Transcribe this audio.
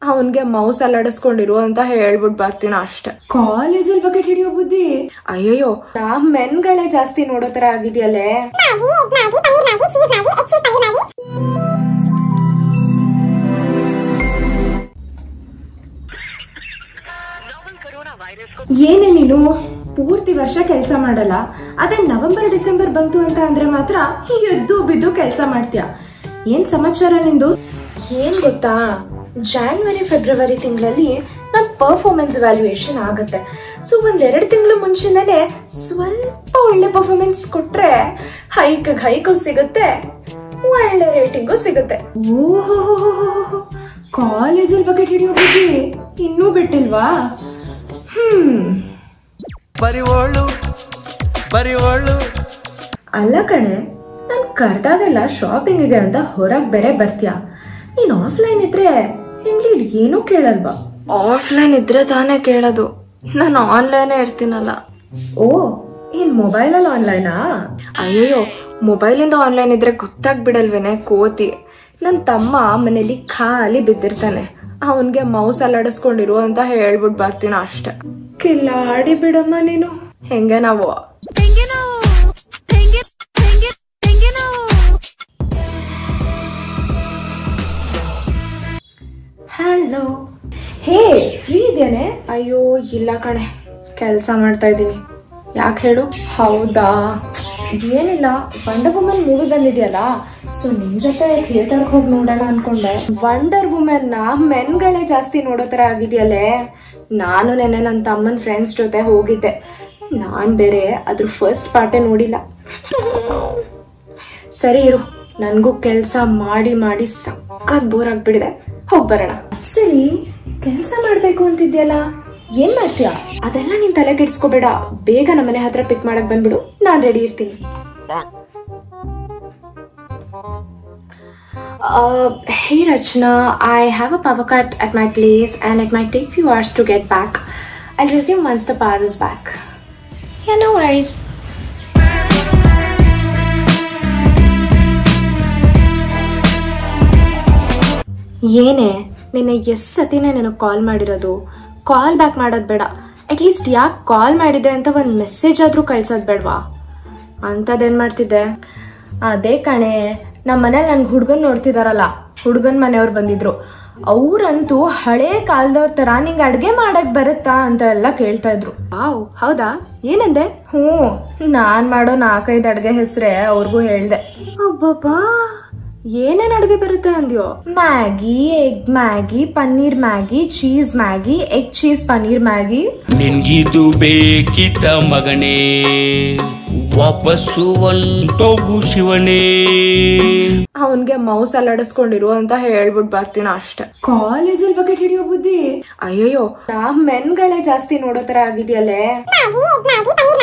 ಅವನ್ಗೆ ಮೌಸ್ ಅಲ್ಲಾಡಿಸ್ಕೊಂಡಿರು ಅಂತ ಹೇಳ್ಬಿಟ್ ಬರ್ತೀನಿ ಅಷ್ಟೆ ಕಾಲೇಜಲ್ಲಿ ಬಕೆಟ್ ಹಿಡಿಯೋ ಬುದ್ಧಿ ಅಯ್ಯಯ್ಯೋ ನಾ ಮೆನ್ಗಳೇ ಜಾಸ್ತಿ ನೋಡೋ ತರ ಆಗಿದ್ಯಲ್ಲೇ ಏನೇ ನೀನು ಪೂರ್ತಿ ವರ್ಷ ಕೆಲಸ ಮಾಡಲ್ಲ ಅದೇ ನವೆಂಬರ್ ಡಿಸೆಂಬರ್ ಬಂತು ಅಂತ ಅಂದ್ರೆ ಮಾತ್ರ ಎದ್ದು ಬಿದ್ದು ಕೆಲಸ ಮಾಡ್ತೀಯ ಏನ್ ಸಮಾಚಾರ ನಿಂದು ಏನ್ ಗೊತ್ತಾ ಜಾನ್ವರಿ ಫೆಬ್ರವರಿ ತಿಂಗಳಲ್ಲಿ ನಮ್ ಪರ್ಫಾರ್ಮೆನ್ಸ್ ವ್ಯಾಲ್ಯೂಯೇಷನ್ ಆಗುತ್ತೆ ಸೊ ಒಂದ್ ಎರಡು ತಿಂಗಳು ಮುಂಚೆನೇ ಸ್ವಲ್ಪ ಒಳ್ಳೆ ಪರ್ಫಾರ್ಮೆನ್ಸ್ ಕೊಟ್ರೆ ಹೈಕ್ ಹೈಕು ಸಿಗುತ್ತೆ ಒಳ್ಳೆ ರೇಟಿಂಗು ಸಿಗುತ್ತೆ ಓಹೋ ಕಾಲೇಜಲ್ಲಿ ಬಕೆಟ್ ಹಿಡಿಯೋ ಬುದ್ಧಿ ಇನ್ನೂ ಬಿಟ್ಟಿಲ್ವಾ ಹ್ಮ್ ಬರಿವೋಳು ಬರಿವೋಳು ಅಲ್ಲ ಕಣೆ ನಾನು ಕರ್ದಾಗೆಲ್ಲ ಶಾಪಿಂಗಿಗೆ ಅಂತ ಹೊರಗ್ ಬೇರೆ ಬರ್ತೀಯ ನೀನ್ ಆಫ್ಲೈನ್ ಇದ್ರೆ ನಿಮ್ ಲೀಡ್ ಏನೂ ಕೇಳಲ್ವಾ ಆಫ್ಲೈನ್ ಇದ್ರೆ ತಾನೇ ಕೇಳೋದು ನಾನು ಆನ್ಲೈನ್ ಇರ್ತೀನಲ್ಲ ಓ ಏನ್ ಮೊಬೈಲಲ್ಲಿ ಆನ್ಲೈನಾ ಅಯ್ಯಯ್ಯೋ ಮೊಬೈಲಿಂದ ಆನ್ಲೈನ್ ಇದ್ರೆ ಗೊತ್ತಾಗ್ಬಿಡಲ್ವೇನೆ ಕೋತಿ ನನ್ ತಮ್ಮ ಮನೇಲಿ ಖಾಲಿ ಬಿದ್ದಿರ್ತಾನೆ ಅವನ್ಗೆ ಮೌಸ್ ಅಲ್ಲಾಡಿಸ್ಕೊಂಡಿರು ಅಂತ ಹೇಳ್ಬಿಟ್ ಬರ್ತೀನಿ ಅಷ್ಟೆ ಕಿಲ್ಲಾಡಿ ಬಿಡಮ್ಮ ನೀನು ಹೆಂಗೆ ನಾವು ಹಲೋ ಹೇ ಫ್ರೀ ಇದೆಯೇನೆ ಅಯ್ಯೋ ಇಲ್ಲ ಕಣೆ ಕೆಲಸ ಮಾಡ್ತಾ ಇದ್ದೀನಿ ಯಾಕೆ ಹೇಳು ಹೌದಾ ಏನಿಲ್ಲ ವಂಡರ್ ವುಮೆನ್ ಮೂವಿ ಬಂದಿದೆಯಲ್ಲ ಸೊ ನಿನ್ ಜೊತೆ ಥಿಯೇಟರ್ಗೆ ಹೋಗಿ ನೋಡೋಣ ಅನ್ಕೊಂಡೆ ವಂಡರ್ ವುಮೆನ್ ನ ಮೆನ್ಗಳೇ ಜಾಸ್ತಿ ನೋಡೋ ತರ ಆಗಿದೆಯಲ್ಲೇ ನಾನು ನೆನೆ ನನ್ನ ತಮ್ಮನ ಫ್ರೆಂಡ್ಸ್ ಜೊತೆ ಹೋಗಿದ್ದೆ ನಾನ್ ಬೇರೆ ಅದ್ರ ಫಸ್ಟ್ ಪಾರ್ಟೇ ನೋಡಿಲ್ಲ ಸರಿ ಇರು ನನ್ಗೂ ಕೆಲ್ಸ ಮಾಡಿ ಮಾಡಿ ಸಖತ್ ಬೋರ್ ಆಗ್ಬಿಡಿದೆ ಹೋಗ್ ಬರೋಣ ಸರಿ ಕೆಲ್ಸ ಮಾಡ್ಬೇಕು ಅಂತಿದ್ಯಲ್ಲ ಏನ್ ಮಾಡ್ತೀಯ ಅದೆಲ್ಲ ನೀನ್ ತಲೆ ಕೆಡ್ಸ್ಕೋಬೇಡ ಬೇಗ ನಮ್ಮನೆ ಹತ್ರ ಪಿಕ್ ಮಾಡಕ್ ಬಂದ್ಬಿಡು ನಾನ್ ರೆಡಿ ಇರ್ತೀನಿ Uh, hey Rachna, I have a power cut at my place and it might take few hours to get back. I'll resume once the power is back. Yeah, no worries. ಏನೇ ನಿನ್ನೆ ಎಷ್ಟ್ ಸತಿನೇ ನನಗೆ ಕಾಲ್ ಮಾಡಿರೋದು call back ಮಾಡೋದ್ ಬೇಡ at least ಯಾಕೆ ಕಾಲ್ ಮಾಡಿದೆ ಅಂತ ಒಂದು ಮೆಸೇಜ್ ಆದ್ರೂ ಕಳ್ಸೋದ್ ಬೇಡವಾ ಅಂಥದ್ದೇನ್ ಮಾಡ್ತಿದ್ದೆ ಅದೇ ಕಣೆ ನಮ್ಮ ಮನೇಲಿ ನನ್ಗೆ ಹುಡ್ಗನ್ ನೋಡ್ತಿದಾರಲ್ಲ ಹುಡ್ಗನ್ ಮನೆಯವ್ರು ಬಂದಿದ್ರು ಅವ್ರಂತೂ ಹಳೆ ಕಾಲದವ್ರ ತರ ನಿಂಗೆ ಅಡ್ಗೆ ಮಾಡಕ್ ಬರುತ್ತಾ ಅಂತ ಎಲ್ಲ ಕೇಳ್ತಾ ಇದ್ರು ವಾವ್ ಹೌದಾ ಏನಂದೆ ಹ್ಞೂ ನಾನ್ ಮಾಡೋ ನಾಲ್ಕೈದು ಅಡ್ಗೆ ಹೆಸ್ರೆ ಅವ್ರಿಗೂ ಹೇಳ್ದೆ ಅಬ್ಬಬ್ಬಾ ಏನೇನ್ ಅಡ್ಗೆ ಬರುತ್ತೆ ಅಂದ್ಯೋ Maggi egg Maggi paneer Maggi cheese Maggi egg cheese paneer Maggi ನಿನ್ಗಿದು ಬೇಕಿತ್ತ ಮಗನೇ ವಾಪಸ್ಸು ಒಂಟೋಗು ಶಿವನೇ ಅವನ್ಗೆ ಮೌಸ್ ಅಲ್ಲಾಡಿಸ್ಕೊಂಡಿರು ಅಂತ ಹೇಳ್ಬಿಟ್ ಬರ್ತೀನಿ ಅಷ್ಟೆ ಕಾಲೇಜಲ್ಲಿ ಬಕೆಟ್ ಹಿಡಿಯೋ ಬುದ್ಧಿ ಅಯ್ಯಯ್ಯೋ ನಾ ಮೆನ್ಗಳೇ ಜಾಸ್ತಿ ನೋಡೋ ತರ ಆಗಿದೆಯಲ್ಲೇ